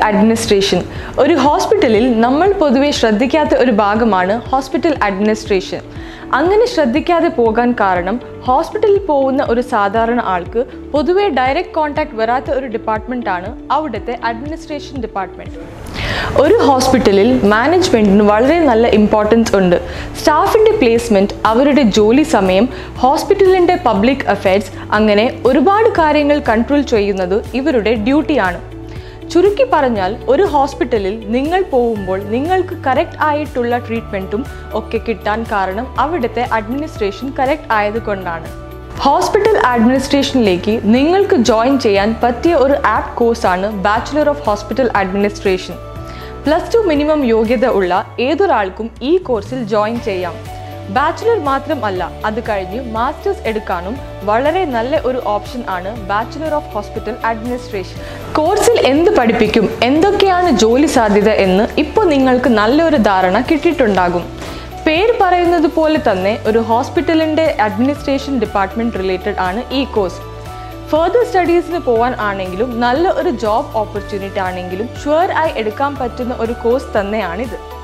administration ഒരു ഹോസ്പിറ്റലിൽ നമ്മൾ പൊതുവെ ശ്രദ്ധിക്കാത്ത ഒരു ഭാഗമാണ് ഹോസ്പിറ്റൽ അഡ്മിനിസ്ട്രേഷൻ അങ്ങനെ ശ്രദ്ധിക്കാതെ പോകാൻ കാരണം ഹോസ്പിറ്റലിൽ പോകുന്ന ഒരു സാധാരണ ആൾക്ക് പൊതുവെ ഡയറക്റ്റ് കോൺടാക്ട് വരാത്ത ഒരു ഡിപ്പാർട്ട്മെൻറ്റാണ് അവിടുത്തെ അഡ്മിനിസ്ട്രേഷൻ ഡിപ്പാർട്ട്മെൻറ്റ് ഒരു ഹോസ്പിറ്റലിൽ മാനേജ്മെൻറ്റിന് വളരെ നല്ല ഇമ്പോർട്ടൻസ് ഉണ്ട് സ്റ്റാഫിൻ്റെ പ്ലേസ്മെൻറ്റ് അവരുടെ ജോലി സമയം ഹോസ്പിറ്റലിൻ്റെ പബ്ലിക് അഫയേഴ്സ് അങ്ങനെ ഒരുപാട് കാര്യങ്ങൾ കൺട്രോൾ ചെയ്യുന്നത് ഇവരുടെ ഡ്യൂട്ടിയാണ് ചുരുക്കി പറഞ്ഞാൽ ഒരു ഹോസ്പിറ്റലിൽ നിങ്ങൾ പോകുമ്പോൾ നിങ്ങൾക്ക് കറക്റ്റ് ആയിട്ടുള്ള ട്രീറ്റ്മെൻറ്റും ഒക്കെ കിട്ടാൻ കാരണം അവിടുത്തെ അഡ്മിനിസ്ട്രേഷൻ കറക്റ്റ് ആയതുകൊണ്ടാണ് ഹോസ്പിറ്റൽ അഡ്മിനിസ്ട്രേഷനിലേക്ക് നിങ്ങൾക്ക് ജോയിൻ ചെയ്യാൻ പറ്റിയ ഒരു ആപ്പ് കോഴ്സാണ് bachelor of hospital administration plus two minimum യോഗ്യത ഉള്ള ഏതൊരാൾക്കും ഈ കോഴ്സിൽ ജോയിൻ ചെയ്യാം ബാച്ചുലർ മാത്രമല്ല അത് കഴിഞ്ഞ് മാസ്റ്റേഴ്സ് എടുക്കാനും വളരെ നല്ല ഒരു ഓപ്ഷൻ ആണ് ബാച്ചുലർ ഓഫ് ഹോസ്പിറ്റൽ അഡ്മിനിസ്ട്രേഷൻ കോഴ്സിൽ എന്ത് പഠിപ്പിക്കും എന്തൊക്കെയാണ് ജോലി സാധ്യത എന്ന് ഇപ്പോൾ നിങ്ങൾക്ക് നല്ലൊരു ധാരണ കിട്ടിയിട്ടുണ്ടാകും പേര് പറയുന്നത് പോലെ തന്നെ ഒരു ഹോസ്പിറ്റലിൻ്റെ അഡ്മിനിസ്ട്രേഷൻ ഡിപ്പാർട്ട്മെൻറ്റ് റിലേറ്റഡ് ആണ് ഈ കോഴ്സ് ഫർദർ സ്റ്റഡീസിന് പോകാൻ ആണെങ്കിലും നല്ല ഒരു ജോബ് ഓപ്പർച്യൂണിറ്റി ആണെങ്കിലും ഷുവർ ആയി എടുക്കാൻ പറ്റുന്ന ഒരു കോഴ്സ് തന്നെയാണിത്